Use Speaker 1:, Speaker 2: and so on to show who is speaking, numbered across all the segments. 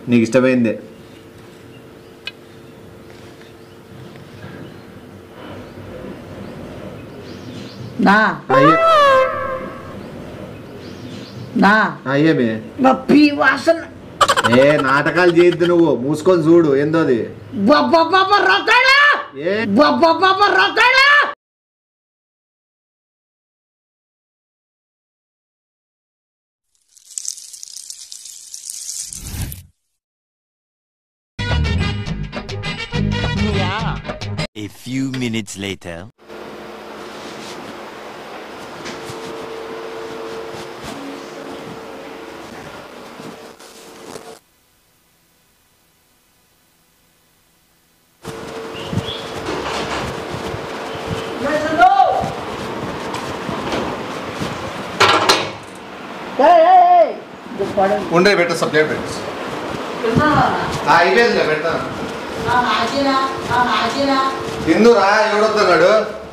Speaker 1: నీకు ఇష్టమైందే
Speaker 2: నా
Speaker 1: అయ్యే
Speaker 2: నా
Speaker 1: అయ్యేమే
Speaker 2: పీ వాసన
Speaker 1: ఏ నాటకాలు చేయొద్దు నువ్వు మూసుకొని చూడు ఏందో అది
Speaker 2: బాబా రొక్కడా
Speaker 1: ఏ
Speaker 2: బాబా రొక్కడా
Speaker 3: A few minutes later.
Speaker 1: ఉండే పెట్టు సప్లై పెట్టు అయిపోయిందిలే పెడతా తిందురా ఎవడొద్దన్నాడు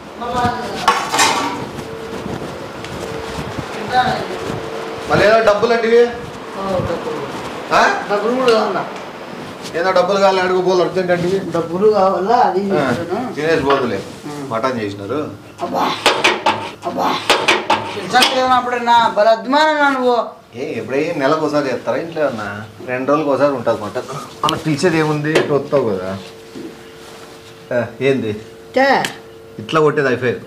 Speaker 1: మళ్ళీ ఏదో డబ్బులు అంటే
Speaker 2: డబ్బులు కూడా కావాలా
Speaker 1: ఏదో డబ్బులు కావాలి అడుగు పోలు అర్జెంట్ అంటే
Speaker 2: డబ్బులు కావాలా అది చెప్తాను.
Speaker 1: తినేసి పోదులే మటన్ చేసినారు
Speaker 2: అబ్బా అబ్బా అప్పుడన్నా భలే అద్మానా నువ్వు
Speaker 1: ఏ ఎప్పుడే నెలకు ఒకసారి చేస్తారా ఇంట్లో అన్న రెండు రోజులకు ఒకసారి ఉంటుంది మటన్ అలా పిలిచేది ఏముంది ఇటు వస్తావు కదా ఆ, ఏంది
Speaker 2: తే
Speaker 1: ఇట్లా కొట్టేది అయిపోయింది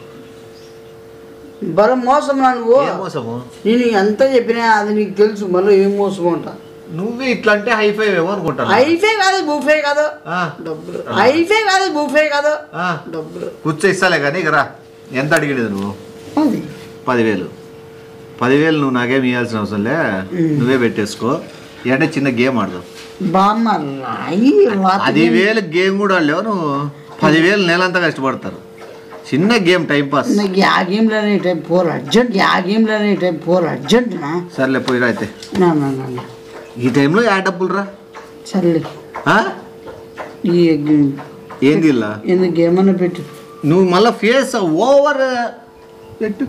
Speaker 2: భలే మోసం నా నువ్వు
Speaker 1: ఏ మోసము
Speaker 2: నేను ఎంత చెప్పినా అది నీకు తెలుసు మళ్ళీ ఏం మోసం ఉంటా
Speaker 1: నువ్వే ఇట్లా అంటే హైఫై ఏమో అనుకుంటాను
Speaker 2: ఐఫే కాదు బూఫే కాదు
Speaker 1: ఆ,
Speaker 2: డబ్బులు ఐఫే కాదు బూఫే కాదు
Speaker 1: ఆ,
Speaker 2: డబ్బులు
Speaker 1: కూర్చో ఇస్తాలే కానీ ఇక రా ఎంత అడిగేది నువ్వు
Speaker 2: అది
Speaker 1: పదివేలు పదివేలు నువ్వు నాకేం ఇవ్వాల్సిన అవసరం లే నువ్వే పెట్టేసుకో అంటే చిన్న గేమ్ ఆడదాం
Speaker 2: బామ్మ రాయి రాత్రి
Speaker 1: పదివేలు గేమ్ కూడా ఆడలేవు నువ్వు పదివేలు నెలంతా కష్టపడతారు చిన్న గేమ్ టైం పాస్
Speaker 2: నాకు యా గేమ్లోనే టైం పోరు అర్జెంట్ యా గేమ్లోనే టైం పోరు అర్జెంట్ నా
Speaker 1: సర్లే పోయిరా అయితే
Speaker 2: నా నా నా, నా.
Speaker 1: ఈ టైంలో యా డబ్బులు రా
Speaker 2: సర్లే
Speaker 1: ఆ?
Speaker 2: ఈ
Speaker 1: ఏంది ఇలా
Speaker 2: ఎందుకు ఏమన్నా పెట్టు
Speaker 1: నువ్వు మళ్ళీ ఫేస్ ఓవర్ పెట్టు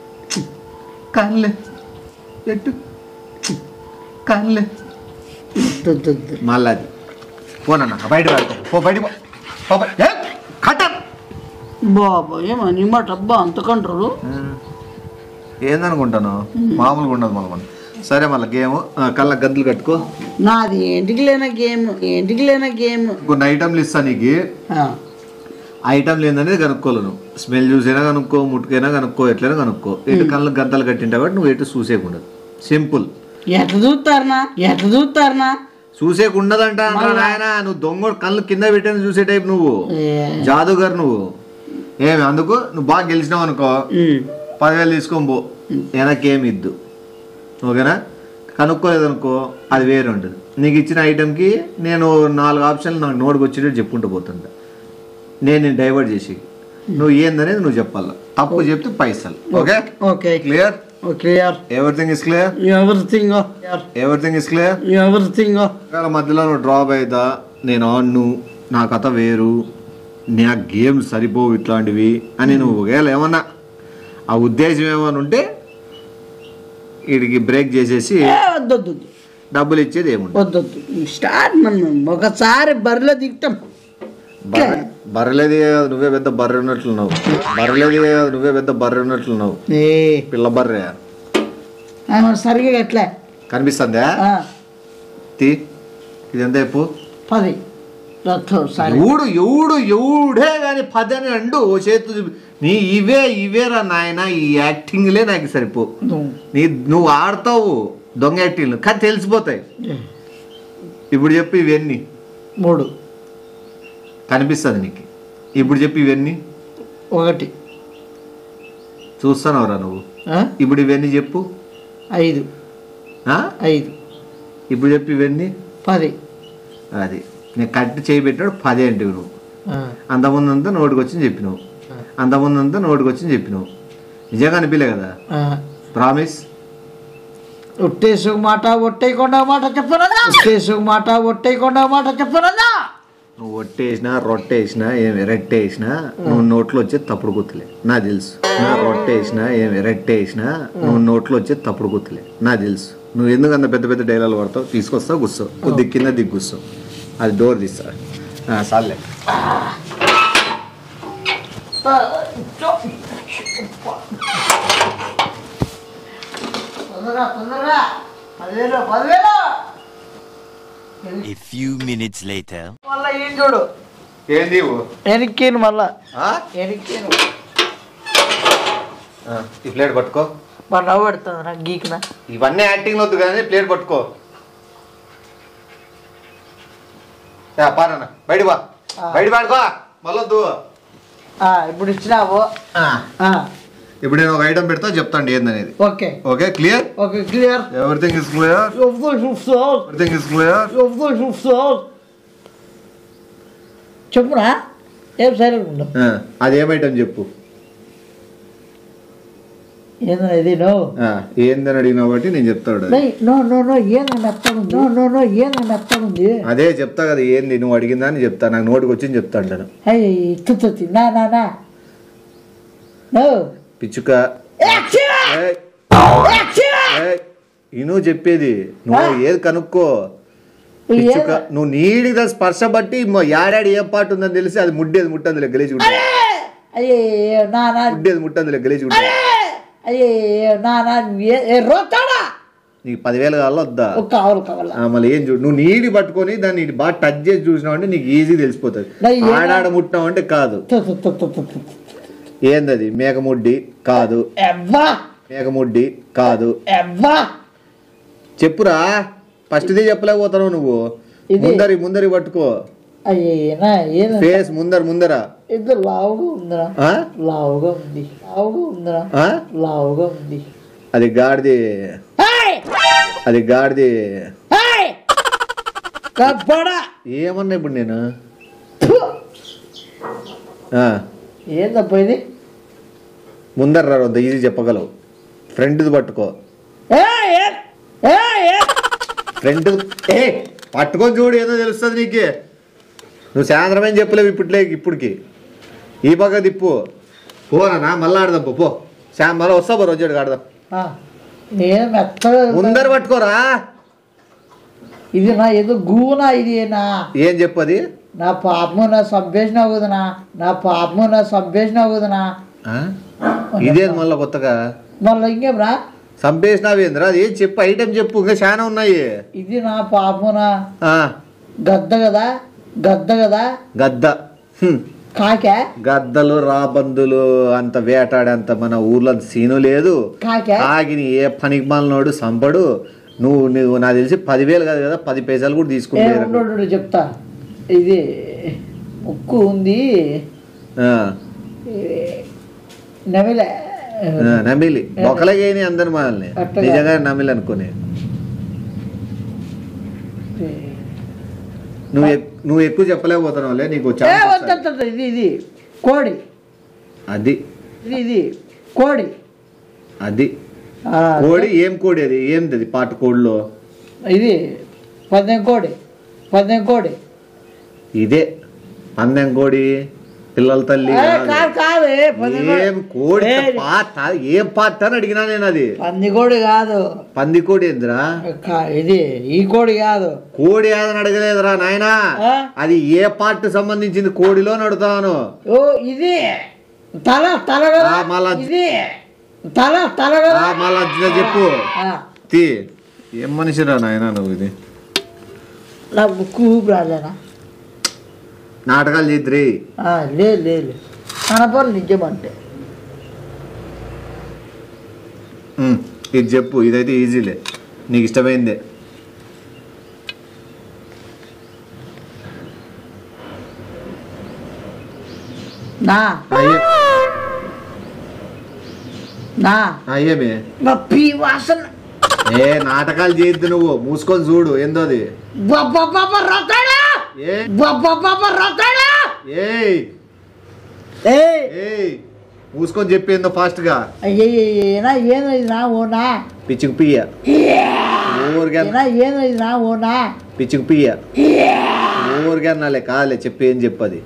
Speaker 1: కన్లే పెట్టు కన్లే
Speaker 2: వద్దు, వద్దు, వద్దు.
Speaker 1: మళ్ళీ అది పోనన్న బయట పడుకో పో బయట పో. పో బయ- ఏ, కట్టం
Speaker 2: బాబా ఏమో నీ మాట అబ్బా అంత కంట్రోలు
Speaker 1: ఏందనుకుంటాను మామూలుగా ఉండదు మళ్ళీ మనం సరే మళ్ళీ గేమ్ కళ్ళ గద్దులు కట్టుకో
Speaker 2: నాది ఏంటికి లేన గేమ్ ఏంటికి లేన గేమ్
Speaker 1: కొన్ని ఐటమ్లు ఇస్తా నీకు ఐటమ్ లేదనేది కనుక్కోవాలి నువ్వు స్మెల్ చూసైనా కనుక్కో ముట్టుకైనా కనుక్కో ఎట్లైనా కనుక్కో ఎటు కళ్ళ గద్దలు కట్టింటావు కాబట్టి నువ్వు ఎటు చూసేకుండదు సింపుల్
Speaker 2: ఎట్లా చూస్తారనా ఎట్లా చూస్తారనా
Speaker 1: చూసేకుండదంట నాయన నువ్వు దొంగ కళ్ళు కింద పెట్టని చూసే టైప్ నువ్వు జాదుగర్ నువ్వు ఏమి అందుకు నువ్వు బాగా గెలిచినావు అనుకో పదివేలు తీసుకొని పో వెనకేమి ఇద్దు ఓకేనా కనుక్కోలేదనుకో అది వేరే ఉంటుంది నీకు ఇచ్చిన ఐటెంకి నేను నాలుగు ఆప్షన్లు నాకు నోటుకు వచ్చేటట్టు చెప్పుకుంటూ పోతుంటా నేను నేను డైవర్ట్ చేసి నువ్వు ఏందనేది నువ్వు చెప్పాలి తప్పు చెప్తే పైసలు okay
Speaker 2: okay
Speaker 1: clear
Speaker 2: clear
Speaker 1: everything is clear
Speaker 2: everything
Speaker 1: everything is clear
Speaker 2: everything
Speaker 1: ఒకవేళ మధ్యలో నువ్వు డ్రాప్ అవుతా నేను ఆన్ను నా కథ వేరు నా గేమ్ సరిపోవు ఇట్లాంటివి అని నువ్వు ఒకవేళ ఏమన్నా ఆ ఉద్దేశం ఏమైనా ఉంటే వీడికి బ్రేక్ చేసేసి
Speaker 2: వద్దొద్దు
Speaker 1: డబ్బులు ఇచ్చేది ఏముండదు
Speaker 2: వద్దొద్దు స్టార్ట్ మనం ఒకసారి బరిలో దిగుతాం
Speaker 1: బర్రె- బర్రెలేది కాదు, నువ్వే పెద్ద బర్రె ఉన్నట్లున్నావు బర్రెలేది కాదు, నువ్వే పెద్ద బర్రె ఉన్నట్లున్నావు
Speaker 2: ఏ
Speaker 1: పిల్ల బర్రె
Speaker 2: ఆ, సరిగా ఎట్లా
Speaker 1: కనిపిస్తుందా
Speaker 2: ఆ,
Speaker 1: తీ ఇది ఎంత చెప్పు
Speaker 2: పది రథం సరే
Speaker 1: ఎవడు ఎవడు ఎవడే కానీ పదని అండు ఓ చేతు చూపి నీ ఇవే ఇవేరా నాయన ఈ యాక్టింగ్లే నాకు సరిపో నీ నువ్వు ఆడతావు దొంగ యాక్టింగ్లు కానీ తెలిసిపోతాయి ఇప్పుడు చెప్పి ఇవన్నీ
Speaker 2: మూడు
Speaker 1: కనిపిస్తుంది నీకు ఇప్పుడు చెప్పి ఇవన్నీ
Speaker 2: ఒకటి
Speaker 1: చూస్తున్నావురా నువ్వు
Speaker 2: ఆ,
Speaker 1: ఇప్పుడు ఇవన్నీ చెప్పు
Speaker 2: ఐదు
Speaker 1: ఆ?
Speaker 2: ఐదు
Speaker 1: ఇప్పుడు చెప్పి ఇవన్నీ
Speaker 2: పది
Speaker 1: అది నేను కట్టి చేయి పెట్టాడు పదే అంటే నువ్వు
Speaker 2: ఆ,
Speaker 1: అంతకుముందు అంతా నోటికి వచ్చింది చెప్పినావు అంతకుముందు అంతా నోటికి వచ్చింది చెప్పినావు నిజంగా అనిపించలే కదా
Speaker 2: ఆ.
Speaker 1: ప్రామిస్
Speaker 2: ఒట్టేసు మాట ఒట్టేయకుండా మాట చెప్పనన్నా ఒట్టేసు మాట ఒట్టేయకుండా మాట చెప్పనన్నా
Speaker 1: నువ్వు ఒట్టేసినా రొట్టేసినా ఏమి రెట్టేసినా నువ్వు నోట్లో వచ్చే తప్పుడు గుర్తులే నా తెలుసు నా రొట్టేసినా ఏమి రెట్టేసినా నువ్వు నోట్లో వచ్చే తప్పుడు గుర్తులే నా తెలుసు నువ్వు ఎందుకు అంత పెద్ద పెద్ద డైలాగులు పడతావు తీసుకొస్తావు కూర్చో కొద్ది కింద దిగ్గు కూర్చో అది డోర్ తీస్తా ఆ, సార్లే
Speaker 2: తొందరగా తొందరగా పదివేలు పదివేలు
Speaker 3: A few minutes later.
Speaker 2: మళ్ళా ఏం చూడు
Speaker 1: ఏంది ఇవ్వు?
Speaker 2: ఎనిక్కిను మళ్ళా
Speaker 1: ఆ?
Speaker 2: ఎనిక్కిను
Speaker 1: ఆ, ఈ ప్లేట్ పట్టుకో
Speaker 2: మా నవ్వు పెడుతుంది నాకు గీకిన
Speaker 1: ఇవన్నీ యాక్టింగ్ వద్దు కానీ ప్లేట్ పట్టుకో యా, పారన్న బయట బా
Speaker 2: ఆ.
Speaker 1: బయట పడుకో మళ్ళొద్దు
Speaker 2: ఆ, ఇప్పుడు ఇచ్చినావు ఆ,
Speaker 1: ఇప్పుడు నేను ఒక ఐటమ్ పెడతా చెప్తాండి ఏందనేది
Speaker 2: okay
Speaker 1: okay clear
Speaker 2: okay clear
Speaker 1: everything is clear everything is clear
Speaker 2: చెప్పునా ఏం సైలెంట్ ఉండవు
Speaker 1: అది ఏం ఐటమ్ చెప్పు
Speaker 2: ఏందో ఇది నో
Speaker 1: ఆ, ఏందని అడిగినావు బట్టి నేను చెప్తాడు
Speaker 2: నై, నో నో నో ఏంది మెత్తగుంది నో నో నో ఏంది మెత్తగుంది
Speaker 1: అదే చెప్తా కదా ఏంది నువ్వు అడిగిందా అని చెప్తా నాకు నోటికి వచ్చింది చెప్తాను
Speaker 2: అయ్యి తుత్తి నా నా నా నో
Speaker 1: పిచ్చుక ఏయ్, ఏయ్, ఇను చెప్పేది నువ్వు ఏది కనుక్కో పిచ్చుక నువ్వు నీడిగా స్పర్శ బట్టి మ- యాడాడి ఏ పాటు ఉందని తెలిసి అది ముడ్డేది ముట్టందులే గలీజ్ ఉంటుంది
Speaker 2: అయ్యే నా నా
Speaker 1: ముడ్డేది ముట్టందులే గలీజ్ ఉంటుంది
Speaker 2: అయ్యే నా నా ఏ- ఏ రోతాడా
Speaker 1: నీకు పదివేలు కావాలా వద్దా
Speaker 2: ఒక కావాలి కావాలా
Speaker 1: ఆ, మళ్ళీ ఏం చూడు నువ్వు నీడి పట్టుకొని దాన్ని ఇటు బాగా టచ్ చేసి చూసినావు అంటే నీకు ఈజీ తెలిసిపోతుంది
Speaker 2: నా ఏ-
Speaker 1: ఆడాడ ముట్టినావు అంటే కాదు
Speaker 2: తు, తు, తు, తు, తు, తు.
Speaker 1: ఏందది మేకముడ్డి కాదు
Speaker 2: ఎవ్వా
Speaker 1: మేకముడ్డి కాదు
Speaker 2: ఎవ్వా
Speaker 1: చెప్పురా ఫస్ట్ది చెప్పలేకపోతున్నావు నువ్వు
Speaker 2: ఇది-
Speaker 1: ముందరి ముందరి పట్టుకో
Speaker 2: అయ్యే నా ఏంది
Speaker 1: ఫేస్ ముందర ముందర
Speaker 2: ఇది లావుగా ఉందిరా
Speaker 1: ఆ?
Speaker 2: లావుగా ఉంది లావుగా ఉందిరా
Speaker 1: ఆ?
Speaker 2: లావుగా ఉంది
Speaker 1: అది గాడిది
Speaker 2: ఏయ్!
Speaker 1: అది గాడిది
Speaker 2: ఏయ్! కప్పడా
Speaker 1: ఏమన్నా ఇప్పుడు నేను
Speaker 2: ఫు!
Speaker 1: ఆ,
Speaker 2: ఏందప్ప ఇది
Speaker 1: ముందర రా వద్ద ఈజీ చెప్పగలవు ఫ్రంట్ది పట్టుకో
Speaker 2: ఏయ్! ఏ- ఏయ్! ఏ-
Speaker 1: ఫ్రంట్ ఏ పట్టుకొని చూడు ఏదో తెలుస్తుంది నీకు నువ్వు సాయంత్రం ఏం చెప్పలేవు ఇప్పట్లే ఇప్పటికి ఈ పక్క తిప్పు పోనా మళ్ళీ ఆడదాం పో, పో శా మళ్ళీ వస్తా పో రోజు ఆడదాం
Speaker 2: ఆ, నేను మెత్తగా
Speaker 1: ముందర పట్టుకోరా
Speaker 2: ఇది నా ఏదో గూనా ఇది నా
Speaker 1: ఏం చెప్పది
Speaker 2: నా పాపము నా సంభేషణ కుదనా నా పాపము నా సంభేషణ కుదనా
Speaker 1: ఆ? ఇదేది మళ్ళీ కొత్తగా
Speaker 2: మళ్ళీ ఇంకేమ్రా
Speaker 1: సంపేసినావేంద్రా అది ఏం చెప్పు ఐటెం చెప్పు ఇంకా చాలా ఉన్నాయి
Speaker 2: ఇది నా పాపమునా
Speaker 1: ఆ,
Speaker 2: గద్ద కదా గద్ద కదా
Speaker 1: గద్ద హ్మ్.
Speaker 2: కాకే
Speaker 1: గద్దలు రాబందులు అంత వేటాడేంత మన ఊర్లో సీను లేదు
Speaker 2: కాకే
Speaker 1: ఆగిని ఏ పనికి మాలినోడు సంపడు నువ్వు నువ్వు నాకు తెలిసి పదివేలు కాదు కదా పది పైసలు కూడా
Speaker 2: ఏ
Speaker 1: తీసుకుంటే
Speaker 2: ఉండు, ఉండు, ఉండు, చెప్తా ఇది ఉక్కు ఉంది ఇది నమిలే
Speaker 1: నమిలి ఒకలగేని అందరు మనల్ని
Speaker 2: అట్టగా.
Speaker 1: నిజంగా నమిలి అనుకుని నువ్వు ఎక్- నువ్వు ఎక్కువ చెప్పలేకపోతున్నావులే నీకు
Speaker 2: ఏ,
Speaker 1: ఛాన్స్
Speaker 2: వద్దు,
Speaker 1: వస్తుంది.
Speaker 2: వద్దు, వద్దు, ఇది ఇది కోడి
Speaker 1: అది
Speaker 2: ఇది ఇది కోడి
Speaker 1: అది
Speaker 2: ఆ,
Speaker 1: కోడి ఏం కోడి అది ఏంది అది పాట కోడిలో
Speaker 2: ఇది పందెం కోడి పందెం కోడి
Speaker 1: ఇదే పందెం కోడి పిల్లల తల్లి
Speaker 2: ఏ,
Speaker 1: కాదు.
Speaker 2: కాదు కాదు ఏ, పందెం కోడి.
Speaker 1: ఏం కోడి
Speaker 2: ఏ,
Speaker 1: పాట ఏం పాట అని అడిగినా నేను అది
Speaker 2: పంది కోడి కాదు
Speaker 1: పంది కోడి ఏందిరా
Speaker 2: కా- ఇది ఈ కోడి కాదు
Speaker 1: కోడి ఏదని అడగలేదురా నాయనా
Speaker 2: ఆ?
Speaker 1: అది ఏ పార్ట్ సంబంధించింది కోడిలో నడుతాను
Speaker 2: ఓ ఇది తల తల కదా
Speaker 1: ఆ, మళ్ళా-
Speaker 2: ఇది తల తల కదా
Speaker 1: మళ్ళా చిన్న చెప్పు
Speaker 2: ఆ,
Speaker 1: తీ ఏం మనిషిరా నాయనా నువ్వు ఇది
Speaker 2: నా బుక్కు ఊపి రాలేనా
Speaker 1: నాటకాలు చేద్దరి
Speaker 2: ఆ, లేదు లేదు కనపడు నిజమంటే
Speaker 1: ఇది చెప్పు ఇదైతే ఈజీలే నీకు ఇష్టమైందే
Speaker 2: నా
Speaker 1: అయ్యే
Speaker 2: నా
Speaker 1: అయ్యేమే
Speaker 2: నా పీ వాసన
Speaker 1: ఏ నాటకాలు చేయొద్దు నువ్వు మూసుకొని చూడు ఏందో అది
Speaker 2: బాబా రొక్కడా
Speaker 1: ఏ
Speaker 2: బాబా రొక్కడా
Speaker 1: ఏయ్
Speaker 2: ఏయ్
Speaker 1: ఏయ్ మూసుకొని చెప్పేందో ఫాస్ట్ గా
Speaker 2: అయ్యేనా ఏదో ఇది నా ఓనా
Speaker 1: పిచ్చికి పియ్య ఊరిగా
Speaker 2: ఏనా ఏదో ఇది నా ఓనా
Speaker 1: పిచ్చికి పియ్య ఊరిగా నాలే కాదులే చెప్పి ఏం చెప్పది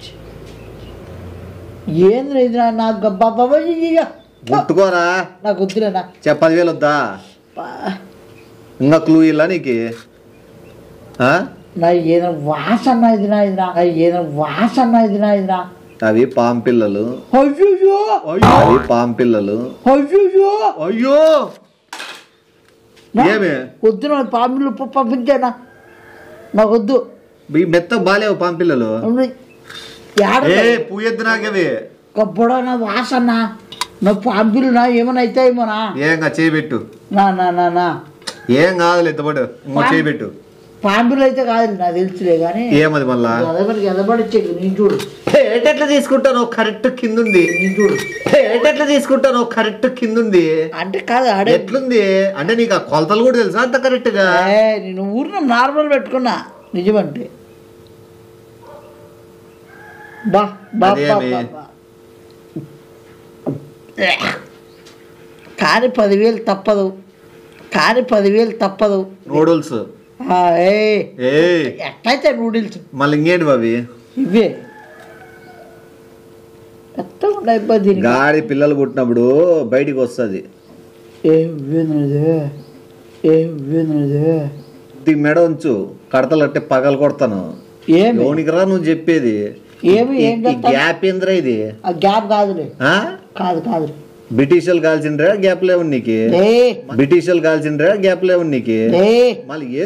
Speaker 2: ఏంద్ర ఇది నా- నాకు బాబా
Speaker 1: ముట్టుకోరా
Speaker 2: నాకు వద్దులేనా
Speaker 1: చెప్ప పదివేలు వద్దా
Speaker 2: పా.
Speaker 1: ఇంకా క్లూ ఇలా నీకు ఆ?
Speaker 2: నా ఏదైనా వాసన ఇది నా ఇది నా ఏదైనా వాసన ఇది నా ఇది నా
Speaker 1: అవి పాం పిల్లలు
Speaker 2: అయ్యో
Speaker 1: అవి పాం పిల్లలు
Speaker 2: అయ్యో
Speaker 1: అయ్యో ఏమే
Speaker 2: వద్దు నా పాములు పంపించానా నాకు వద్దు
Speaker 1: ఈ మెత్త బాలేవు పాం పిల్లలు
Speaker 2: ఏడ
Speaker 1: ఏ పూయద్దు నాకవి
Speaker 2: కప్పడనా వాసన నా పాంపులు నా ఏమైనా అవుతాయేమోనా
Speaker 1: ఏంగా చేయబెట్టు
Speaker 2: నా నా నా నా
Speaker 1: ఏం కాదులే ఎత్తబడు ఇంకో చేయబెట్టు
Speaker 2: పాంపులు అయితే కాదు నాకు తెలుసులే కానీ
Speaker 1: ఏమది మళ్ళా
Speaker 2: ఎదబడి ఎదబడిచ్చేది నేను చూడు
Speaker 1: ఏటెట్లా తీసుకుంటాను కరెక్ట్ కింద ఉంది
Speaker 2: నేను చూడు
Speaker 1: ఏటెట్లా తీసుకుంటాను కరెక్ట్ కింద ఉంది
Speaker 2: అంటే కాదు ఆడే
Speaker 1: ఎట్లుంది అంటే నీకు ఆ కొలతలు కూడా తెలుసా అంత కరెక్ట్ గా
Speaker 2: ఏ, నేను ఊరిన నార్మల్ పెట్టుకున్నా నిజమంటే బా బా బా,
Speaker 1: అదేమి?
Speaker 2: బా, బా. కానీ పదివేలు తప్పదు కానీ పదివేలు తప్పదు
Speaker 1: నూడిల్స్
Speaker 2: ఆ, ఏ
Speaker 1: ఏ
Speaker 2: ఎట్లయితే నూడిల్స్
Speaker 1: మళ్ళీ ఇంకేంటి బావి
Speaker 2: ఇవే ఎంత ఉన్నాయి బా దీనికి
Speaker 1: గాడి పిల్లలు పుట్టినప్పుడు బయటికి వస్తుంది
Speaker 2: ఏం వినది ఏం వినది
Speaker 1: దీని మెడ ఉంచు కడతలు అంటే పగలు కొడతాను
Speaker 2: ఏమి
Speaker 1: లోనికి రా నువ్వు చెప్పేది
Speaker 2: ఏమి ఏం
Speaker 1: ఈ
Speaker 2: చెప్తాను
Speaker 1: గ్యాప్ ఏంద్రా ఇది
Speaker 2: ఆ గ్యాప్ కాదులే
Speaker 1: ఆ
Speaker 2: కాదు కాదు
Speaker 1: బ్రిటిష్ కాల్చిండ్రా గ్యాప్ లేవు నీకు
Speaker 2: ఏ
Speaker 1: బ్రిటిష్ కాల్చిండ్రా గ్యాప్ లేవు నీకు
Speaker 2: ఏ
Speaker 1: మళ్ళీ ఏ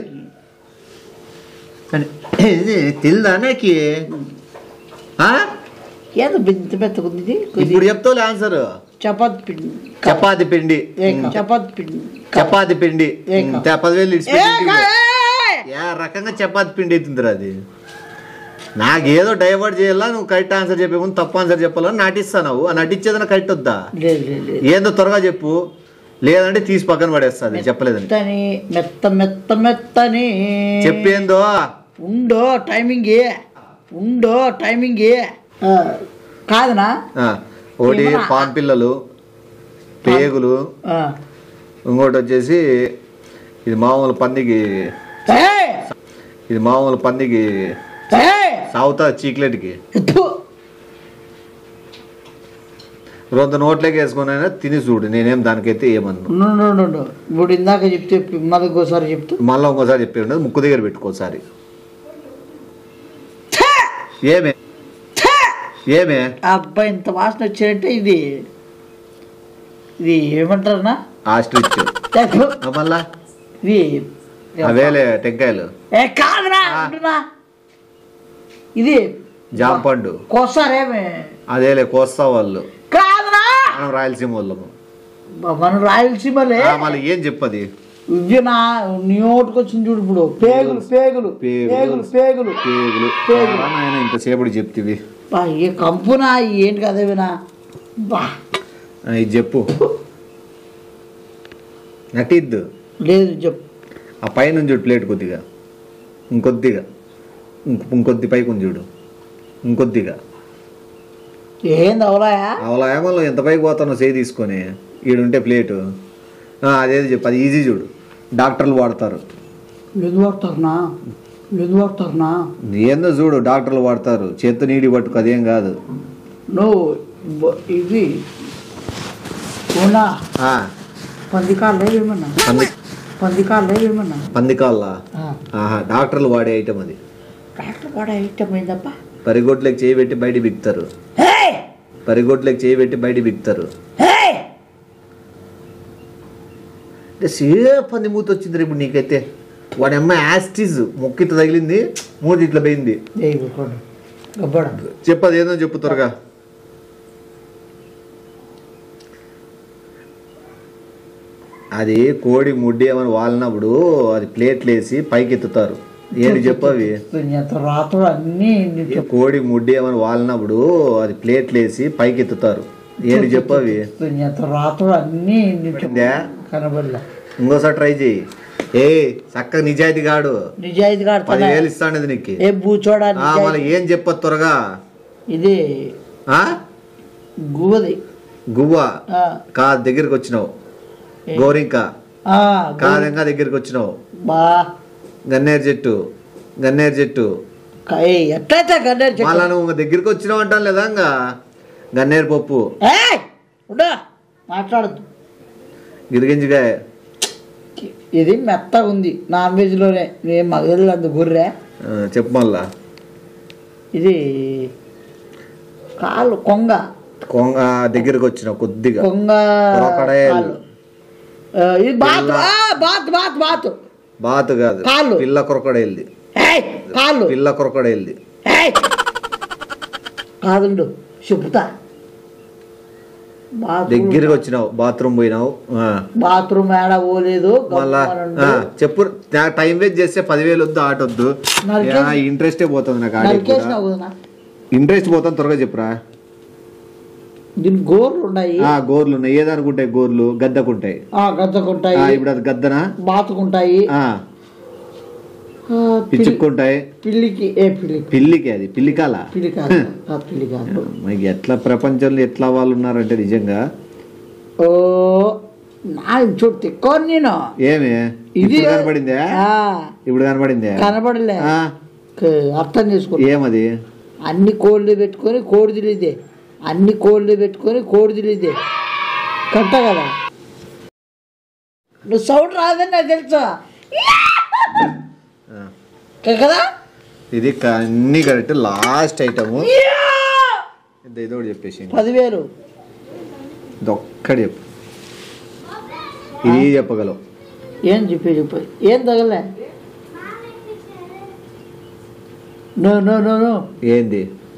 Speaker 1: కానీ ఇది తెలుదా నాకి ఆ?
Speaker 2: ఏదో ఇంత పెద్దగుంది ఇది
Speaker 1: ఇప్పుడు చెప్తావులే ఆన్సర్
Speaker 2: చపాతి పిండి
Speaker 1: చపాతి పిండి
Speaker 2: ఏక చపాతి పిండి
Speaker 1: చపాతి పిండి
Speaker 2: ఏక.
Speaker 1: ఉమ్, తే- పదివేలు ఇడిచిపెట్టి
Speaker 2: ఏక,
Speaker 1: ఇంటికి పో.
Speaker 2: ఏ!
Speaker 1: ఏ రకంగా చపాతి పిండి అవుతుందిరా అది నాకేదో డైవర్ట్ చేయాలా నువ్వు కరెక్ట్ ఆన్సర్ చెప్పే ముందు తప్పు ఆన్సర్ చెప్పాలా నటిస్తావు ఆ నటించేదన్నా కరెక్ట్ వద్దా
Speaker 2: లేదు లేదు లేదు
Speaker 1: ఏందో త్వరగా చెప్పు లేదంటే తీసి పక్కన పడేస్తుంది చెప్పలేదని
Speaker 2: మెత్తని మెత్త మెత్త మెత్తని
Speaker 1: చెప్పేందో
Speaker 2: ఉండో టైమింగ్ ఏ ఉండో టైమింగ్ ఏ ఆ, కాదనా
Speaker 1: ఆ, ఒకటి
Speaker 2: ఏమన్నా?
Speaker 1: పాన్ పిల్లలు పేగులు
Speaker 2: ఆ.
Speaker 1: ఇంకోటి వచ్చేసి ఇది మామూలు పందికి
Speaker 2: ఏయ్!
Speaker 1: ఇది మామూలు పందికి
Speaker 2: ఏయ్!
Speaker 1: సాగుతా చీక్లెట్కి
Speaker 2: థు!
Speaker 1: రొంత నోట్లోకి వేసుకొని అయినా తిని చూడు నేనేం దానికైతే ఏమన్ను
Speaker 2: ఉండు, ఉండు, ఉండు, ఉండు. ఇప్పుడు ఇందాక చెప్తే మళ్ళీ ఇంకోసారి చెప్తూ
Speaker 1: మళ్ళీ ఇంకోసారి చెప్పి ఉండదు ముక్కు దగ్గర పెట్టుకోసారి ఏమే ఏమే
Speaker 2: అబ్బాయి ఇంత వాసన వచ్చారంటే ఇది ఇది ఏమంటారనా
Speaker 1: ఆస్ట్రిచ్
Speaker 2: థు!
Speaker 1: మళ్ళా
Speaker 2: ఇది
Speaker 1: అవేలే టెంకాయలు
Speaker 2: ఏ కాదురా అంటున్నా ఇది
Speaker 1: జాంపండు
Speaker 2: కోసారేమే
Speaker 1: అదేలే కోస్తా వాళ్ళు
Speaker 2: కాదురా
Speaker 1: మనం రాయలసీమ వాళ్ళము
Speaker 2: మన రాయలసీమలే
Speaker 1: ఆ, మళ్ళీ ఏం చెప్పది
Speaker 2: ఇవి నా నోటుకు వచ్చింది చూడు ఇప్పుడు పేగులు పేగులు
Speaker 1: పేగులు.
Speaker 2: పేగులు పేగులు
Speaker 1: పేగులు
Speaker 2: పేగులు.
Speaker 1: ఆ, నాయన ఇంతసేపటి చెప్తివి
Speaker 2: బా ఏ కంపునా ఏంటి కదా వినా బా
Speaker 1: ఆ, ఇది చెప్పు నటిద్దు
Speaker 2: లేదు చెప్పు
Speaker 1: ఆ పైన చూడు ప్లేట్ కొద్దిగా ఇంకొద్దిగా ఇంకొ- ఇంకొద్ది పైకి ఉంది చూడు ఇంకొద్దిగా
Speaker 2: ఏంది అవలాయా
Speaker 1: అవలా ఏమల్లో ఎంత పైకి పోతానో చేయి తీసుకొని ఈడుంటే ప్లేటు ఆ, అదేది చెప్పు అది ఈజీ చూడు డాక్టర్లు వాడతారు
Speaker 2: లేదు వాడతారునా లేదు వాడతారునా
Speaker 1: ఏందో చూడు డాక్టర్లు వాడతారు చేత్తో నీడి పట్టుకు అదేం కాదు
Speaker 2: నువ్వు బ- ఇవి ఉన్నా
Speaker 1: ఆ,
Speaker 2: పందికాళ్ళు ఏమన్నా
Speaker 1: పంది
Speaker 2: పందికాళ్ళు ఏమన్నా
Speaker 1: పందికాళ్ళ
Speaker 2: ఆ,
Speaker 1: ఆహా డాక్టర్లు వాడే ఐటమ్ అది
Speaker 2: డాక్టర్ కూడా ఐటమ్ ఏందప్ప
Speaker 1: పరిగొట్లకి చేయి పెట్టి బయట బిక్తారు
Speaker 2: ఏయ్!
Speaker 1: పరిగొట్లకి చేయి పెట్టి బయట బిక్తారు
Speaker 2: ఏయ్!
Speaker 1: అంటే సేపు పంది మూత వచ్చింది ఇప్పుడు నీకైతే వాడి అమ్మాయి యాస్టిజ్ మొక్కిత తగిలింది మూతి ఇట్లా పోయింది
Speaker 2: ఏయ్, ఊరుకోండి. గబ్బడ
Speaker 1: చెప్పు అది ఏదో చెప్పు త్వరగా అది కోడి ముడ్డి ఏమని వాలినప్పుడు అది ప్లేట్లు వేసి పైకి ఎత్తుతారు ఏంటి చెప్పు అవి
Speaker 2: ఎంత రాత్రులు అన్నీ నీకు చెప్పు.
Speaker 1: కోడి ముడ్డి ఏమని వాలినప్పుడు అది ప్లేట్లు వేసి పైకి ఎత్తుతారు ఏంటి చెప్పు అవి
Speaker 2: ఎంత రాత్రులు అన్నీ నీకు చెప్పు.
Speaker 1: ఉందా?
Speaker 2: కనబడలే
Speaker 1: ఇంకోసారి ట్రై చేయి ఏ చక్కగా నిజాయితీ గాడు
Speaker 2: నిజాయితీ కాడుతున్నా
Speaker 1: పదివేలు ఇస్తాను నీకు
Speaker 2: ఏ బూచోడా
Speaker 1: ఆ, మళ్ళీ ఏం చెప్పదు త్వరగా
Speaker 2: ఇది
Speaker 1: ఆ
Speaker 2: గువ్వది
Speaker 1: గువ్వ
Speaker 2: ఆ,
Speaker 1: కా దగ్గరికి వచ్చినావు గోరింక
Speaker 2: ఆ,
Speaker 1: కాదంగా దగ్గరికి వచ్చినావు
Speaker 2: బా
Speaker 1: గన్నేరు చెట్టు గన్నేరు చెట్టు
Speaker 2: క- ఏయ్, ఎట్లయితే గన్నేరు చెట్టు
Speaker 1: మళ్ళా నువ్వు దగ్గరికి వచ్చినావు అంటాను లేదా ఇంకా గన్నేరు పప్పు
Speaker 2: ఏయ్! ఉండు మాట్లాడద్దు
Speaker 1: గిరిగింజకాయ
Speaker 2: ఇది మెత్తగా ఉంది నాన్ వెజ్లోనే నేను మగలు అంత గుర్రె
Speaker 1: ఆ, చెప్పు మళ్ళా
Speaker 2: ఇది కాలు కొంగ
Speaker 1: కొంగ దగ్గరకు వచ్చిన కొద్దిగా
Speaker 2: కొంగ
Speaker 1: Crocodile.
Speaker 2: కాలు ఆ, ఇది బాత్ ఆ, బాత్ బాత్ బాత్
Speaker 1: బాతు కాదు
Speaker 2: కాళ్ళు.
Speaker 1: పిల్ల క్రొకడైల్ది
Speaker 2: ఏయ్, కాళ్ళు
Speaker 1: పిల్ల క్రొకడైల్ది
Speaker 2: ఏయ్! కాదుండు చెబుతా బాత్రూమ్
Speaker 1: దగ్గరికి వచ్చినావు బాత్రూమ్ పోయినావు ఆ.
Speaker 2: బాత్రూమ్ ఏడ పోలేదు
Speaker 1: మళ్ళా
Speaker 2: గమ్మునుండు.
Speaker 1: ఆ, చెప్పు నాకు టైం వేస్ట్ చేస్తే పదివేలు వద్దు ఆట వద్దు
Speaker 2: నరికేసి-
Speaker 1: ఇంట్రెస్టే పోతుంది నాకు ఆడే
Speaker 2: నరికేసినావు కదా
Speaker 1: ఇంట్రెస్ట్ పోతాను త్వరగా చెప్పురా
Speaker 2: దీని గోర్లు ఉన్నాయి
Speaker 1: ఆ గోర్లు ఉన్నాయి ఏదనుకుంటాయి గోర్లు గద్దకుంటాయి
Speaker 2: ఆ గద్దకుంటాయి
Speaker 1: ఆ, ఇప్పుడు అది గద్దనా
Speaker 2: బాతుకుంటాయి
Speaker 1: ఆ,
Speaker 2: ఆ, పిల్లి-
Speaker 1: పిచ్చుక్కుంటాయి
Speaker 2: పిల్లికి ఏ పిల్లి
Speaker 1: పిల్లికి అది పిల్లికాల
Speaker 2: పిల్లి కాదు ఆ పిల్లి కాదు
Speaker 1: మనకి ఎట్లా ప్రపంచంలో ఎట్లా వాళ్ళు ఉన్నారంటే నిజంగా
Speaker 2: ఓ నా చూడు తిక్కో నేను
Speaker 1: ఏమి
Speaker 2: ఇది
Speaker 1: ఇప్పుడు కనపడిందే
Speaker 2: ఆ,
Speaker 1: ఇప్పుడు కనపడిందే
Speaker 2: కనబడలే
Speaker 1: ఆ,
Speaker 2: క- అర్థం చేసుకో
Speaker 1: ఏమది
Speaker 2: అన్ని కోళ్ళు పెట్టుకొని కోడి తెలియదే అన్ని కోళ్ళు పెట్టుకొని కోడి తెలియదే కరెక్టా కదా నువ్వు సౌండ్ రాదని నాకు తెలుసా
Speaker 1: ఆ.
Speaker 2: కదా
Speaker 1: ఇది క- అన్ని కరెక్ట్ లాస్ట్ ఐటము ఇది ఏదో ఒకటి చెప్పేసి
Speaker 2: పదివేలు
Speaker 1: ఇది ఒక్కటి చెప్పు ఇది చెప్పగలవు
Speaker 2: ఏం చెప్పి చెప్పి ఏం తగలే నో నో నో నో
Speaker 1: ఏంది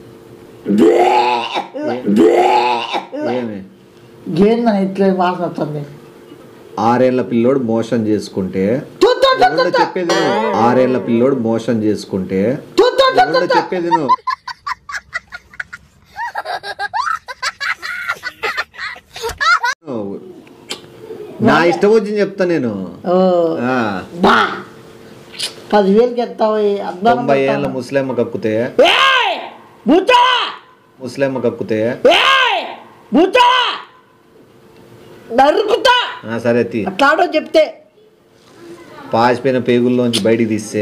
Speaker 1: ఏమి
Speaker 2: గేంద ఇట్లా వాసన వస్తుంది
Speaker 1: ఆరేళ్ల పిల్లోడు మోసం చేసుకుంటే
Speaker 2: తు, తు, తు,
Speaker 1: ఎవరో చెప్పేది నువ్వు. ఆరేళ్ల పిల్లోడు మోసం చేసుకుంటే
Speaker 2: తు, తు, తు,
Speaker 1: ఎవరో చెప్పేది నువ్వు నా ఇష్టం వచ్చింది చెప్తా నేను
Speaker 2: ఓ,
Speaker 1: ఆ,
Speaker 2: బా పదివేలకి ఎత్తావు అద్దానం
Speaker 1: తొంభై ఏళ్ళ ముస్లిం కక్కుతే
Speaker 2: బూచా
Speaker 1: ముస్లిం కక్కుతే
Speaker 2: బూచా నరుకుతా
Speaker 1: ఆ, సరే తీ
Speaker 2: అట్లాడో చెప్తే
Speaker 1: పాసిపోయిన పేగుల్లోంచి బయటికి తీస్తే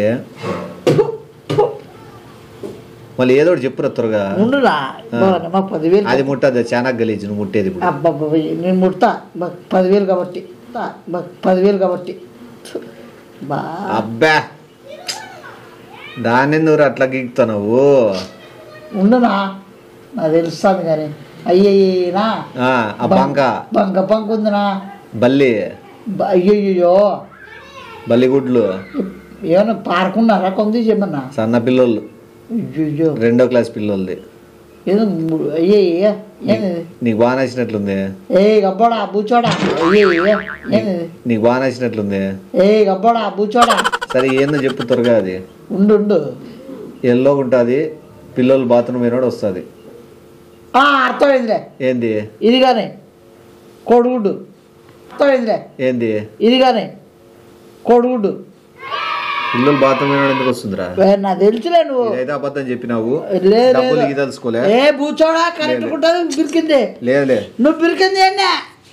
Speaker 1: మళ్ళీ ఏదో ఒకటి చెప్పురా త్వరగా
Speaker 2: ఉండురా మా పదివేలు
Speaker 1: అది ముట్టదు చాలా గలీజ్ నువ్వు ముట్టేది ఇప్పుడు
Speaker 2: అబ్బబ్బ నేను ముడతా బా, పదివేలు కాబట్టి తా, బా, పదివేలు కాబట్టి బా
Speaker 1: అబ్బా దాన్ని నువ్వు అట్లా గీక్తున్నావు
Speaker 2: ఉండునా నాకు తెలుస్తాను కానీ అయ్యయ్యనా
Speaker 1: ఆ, ఆ బంక
Speaker 2: బంక బంక ఉందినా
Speaker 1: బల్లి
Speaker 2: బ- అయ్యయ్యో
Speaker 1: బల్లిగుడ్లు
Speaker 2: ఏమన్నా పారుకున్నారా కొంది చెప్పన్నా
Speaker 1: సన్న పిల్లోళ్ళు
Speaker 2: అయ్యయ్యో
Speaker 1: రెండో క్లాస్ పిల్లోళ్ళది
Speaker 2: ఏదో ము- అయ్యయ్య ఏంది
Speaker 1: నీకు బాగా నచ్చినట్లుంది
Speaker 2: ఏ గబ్బోడా బూచోడా అయ్యయ్య ఏంది
Speaker 1: నీకు బాగా నచ్చినట్లుంది
Speaker 2: ఏ గబ్బోడా బూచోడా
Speaker 1: సరే ఏందో చెప్పు త్వరగా అది
Speaker 2: ఉండు ఉండు
Speaker 1: ఎల్లో ఉంటుంది పిల్లలు బాత్రూమ్ పోయినోడు వస్తుంది
Speaker 2: ఆ, అర్థమైందిలే
Speaker 1: ఏంది
Speaker 2: ఇది కానీ కోడిగుడ్డు అర్థమైందిలే
Speaker 1: ఏంది
Speaker 2: ఇది కానీ కోడిగుడ్డు
Speaker 1: పిల్లలు బాత్రూమ్ పోయినోడు ఎందుకు వస్తుందిరా
Speaker 2: ఏ, నాకు తెలుసులే నువ్వు
Speaker 1: ఇదైతే అబద్ధం చెప్పినావు
Speaker 2: లేదు,
Speaker 1: డబ్బులు
Speaker 2: లేదు.
Speaker 1: ఇగి తెలుసుకోలే
Speaker 2: ఏ బూచోడా కరెక్ట్ ఉంటుంది పిరికింది
Speaker 1: లేదులే
Speaker 2: నువ్వు పిరికింది ఏంటి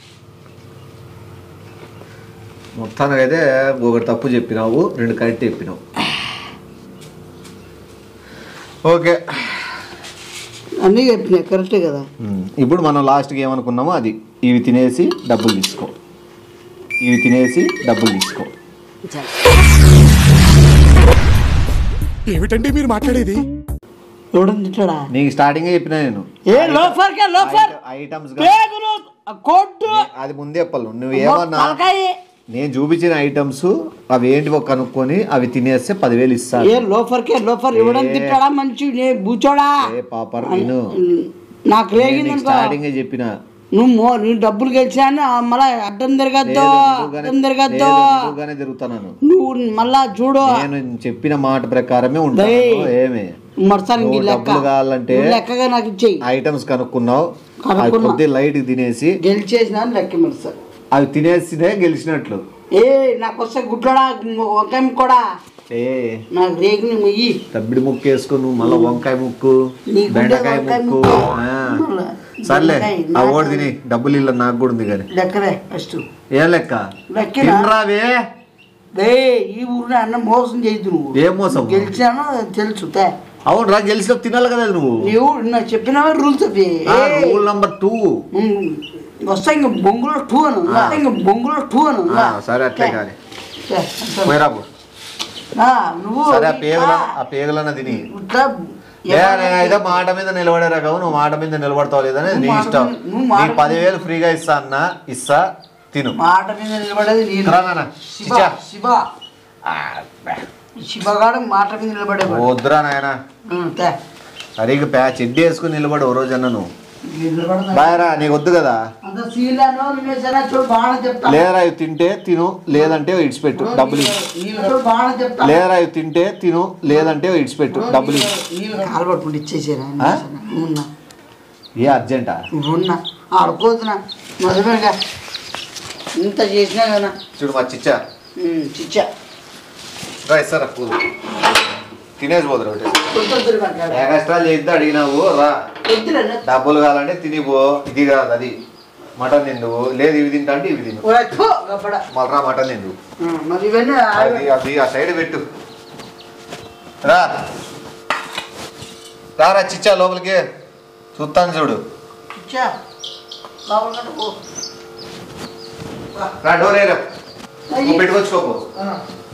Speaker 1: మొత్తానికి అయితే ఒకటి తప్పు చెప్పినావు రెండు కరెక్ట్ చెప్పినావు ఓకే
Speaker 2: అన్నీ చెప్పినాయి కరెక్టే కదా
Speaker 1: ఉమ్, ఇప్పుడు మనం లాస్ట్కి ఏమనుకున్నామో అది ఇవి తినేసి డబ్బులు తీసుకో ఇవి తినేసి డబ్బులు తీసుకో
Speaker 4: ఏమిటండి మీరు మాట్లాడేది
Speaker 2: ఎవడం తింటాడా
Speaker 1: నీకు స్టార్టింగే చెప్పినా నేను
Speaker 2: ఏ లోఫర్ కే లోఫర్
Speaker 1: ఐటమ్స్
Speaker 2: పేగులు కోట్టు
Speaker 1: అది ముందే చెప్పాలి నువ్వు ఏమన్నా
Speaker 2: తలకాయ
Speaker 1: నేను చూపించిన ఐటమ్స్ అవి ఏంటివో కనుక్కొని అవి తినేస్తే పదివేలు ఇస్తాను
Speaker 2: ఏ లోఫర్ కే లోఫర్ ఇవ్వడం
Speaker 1: ఏ.
Speaker 2: తింటాడా మంచి నే బూచోడా
Speaker 1: ఏ పాపర్ నేను
Speaker 2: నాకు రేగిందనుకో
Speaker 1: స్టార్టింగే చెప్పిన
Speaker 2: నువ్వు మో నువ్వు డబ్బులు గెలిచాను మళ్ళా అడ్డం తిరగద్దు అడ్డం తిరగద్దు
Speaker 1: నిలువుగానే తిరుగుతున్నాను
Speaker 2: నువ్వు మళ్ళా చూడు
Speaker 1: నేను చెప్పిన మాట ప్రకారమే ఉంటాను
Speaker 2: డేయ్.
Speaker 1: ఏమి
Speaker 2: మరసానికి
Speaker 1: నువ్వు
Speaker 2: లెక్క
Speaker 1: డబ్బులు కావాలంటే
Speaker 2: నువ్వు లెక్కగా నాకు ఇచ్చేయి
Speaker 1: ఐటమ్స్ కనుక్కున్నావు అవి
Speaker 2: కనుక్కున్నా.
Speaker 1: కొద్ది లైట్ తినేసి
Speaker 2: గెలిచేసిన లెక్క మరసా
Speaker 1: అవి తినేసినే గెలిచినట్లు
Speaker 2: ఏ నాకు వస్తే గుడ్లడా వంకాయ కూడా
Speaker 1: ఏ
Speaker 2: నాకు రేగిని ముయ్యి
Speaker 1: తబ్బిడి ముక్కు వేసుకో నువ్వు మళ్ళీ వంకాయ ముక్కు
Speaker 2: నీకుండే
Speaker 1: బెండకాయ
Speaker 2: వంకాయ
Speaker 1: ముక్కు
Speaker 2: ముక్కు.
Speaker 1: ఆ.
Speaker 2: మళ్ళా
Speaker 1: సర్లే
Speaker 2: బెండకాయ,
Speaker 1: ఆ
Speaker 2: నాకు-
Speaker 1: ఓడి తిని డబ్బులు ఇల్ల నాకు కూడా ఉంది కానీ
Speaker 2: లెక్కరే ఫస్ట్
Speaker 1: ఏం లెక్క
Speaker 2: లెక్కనా?
Speaker 1: తినరావే
Speaker 2: రే ఈ ఊరిని అన్న మోసం చేయదు నువ్వు
Speaker 1: ఏం మోసం
Speaker 2: గెలిచాను తెలుసు తే.
Speaker 1: అవును రా గెలిచిన తినాలి కదా నువ్వు
Speaker 2: నీవు నాకు చెప్పినావా రూల్స్ అవి ఏ,
Speaker 1: రూల్ నంబర్ టూ
Speaker 2: ఉమ్, వస్తా ఇంక బొంగులో టూ అను వస్తా ఇంక బొంగులో టూ అను
Speaker 1: సరే అట్లే కానీ
Speaker 2: చే, అంతే.
Speaker 1: పోయిరాబు
Speaker 2: ఆ, నువ్వు
Speaker 1: సరే ఆ
Speaker 2: ఇట్లా-
Speaker 1: పేగుల ఆ పేగులన్న తిని
Speaker 2: ఇట్లా
Speaker 1: లే, నేను అయితే మాట మీద నిలబడే రకం నువ్వు మాట మీద నిలబడతావు లేదని నీ
Speaker 2: నువ్వు మాట
Speaker 1: ఇష్టం
Speaker 2: మీద- నువ్వు మాట
Speaker 1: నీకు పదివేలు ఫ్రీగా ఇస్తా అన్న ఇస్తా తిను
Speaker 2: మాట మీద నిలబడేది నేను
Speaker 1: రా నాన్న.
Speaker 2: శివ
Speaker 1: చిచ్చా.
Speaker 2: శివ శివగాడు మాట మీద నిలబడేవాడు
Speaker 1: వద్దురా నాయన
Speaker 2: ఉం, తే.
Speaker 1: సరిగ్గా ప్యా చెడ్డి వేసుకుని నిలబడు ఓ రోజు అన్న నువ్వు
Speaker 2: నిలబడతా.
Speaker 1: బాయరా నీకు వద్దు కదా
Speaker 2: అంత సీలను నివేసన చూడు బాగా చెప్తా
Speaker 1: లేదరా ఇవి తింటే తిను లేదంటే ఇడిచిపెట్టు డబ్బులు ఇవ్వు.
Speaker 2: నీళ్ళు చూడు బాగా చెప్తా
Speaker 1: లేదరా ఇవి తింటే తిను లేదంటే ఇడిచిపెట్టు డబ్బులు ఇవ్వు.
Speaker 2: నీళ్ళు కాలు పట్టుకుంటే ఇచ్చేసారా
Speaker 1: ఆ?
Speaker 2: ఉన్నా
Speaker 1: ఏ అర్జెంటా
Speaker 2: ఉన్నా ఆడుకోతున్నా మధుమేగా ఇంత చేసినా కదా
Speaker 1: చూడు మా చిచ్చా
Speaker 2: ఉం, చిచ్చా
Speaker 1: రా ఇస్తారా పూలు తినేసి పోదురు ఒకటి
Speaker 2: కొద్దిగా మాట్లాడు
Speaker 1: ఎక్స్ట్రా చేద్దా అడిగినావు రా
Speaker 2: కొద్దిగా
Speaker 1: డబ్బులు కావాలంటే తినిపో ఇది కాదు అది మటన్ తిందువు లేదు ఇవి తింటా అంటే ఇవి తిను
Speaker 2: గబ్బడ
Speaker 1: మళ్ళీ రా మటన్ తిందు
Speaker 2: ఉం, మరి ఇవన్నీ
Speaker 1: అది అది ఆ సైడ్ పెట్టు రా రారా చిచ్చా లోపలికి చూస్తాను చూడు
Speaker 2: చిచ్చా లోపల కట్టు పో
Speaker 1: రా డోర్ ఏరా
Speaker 2: అయ్యి.
Speaker 1: పెట్టుకొచ్చుకోపో
Speaker 2: ఆ.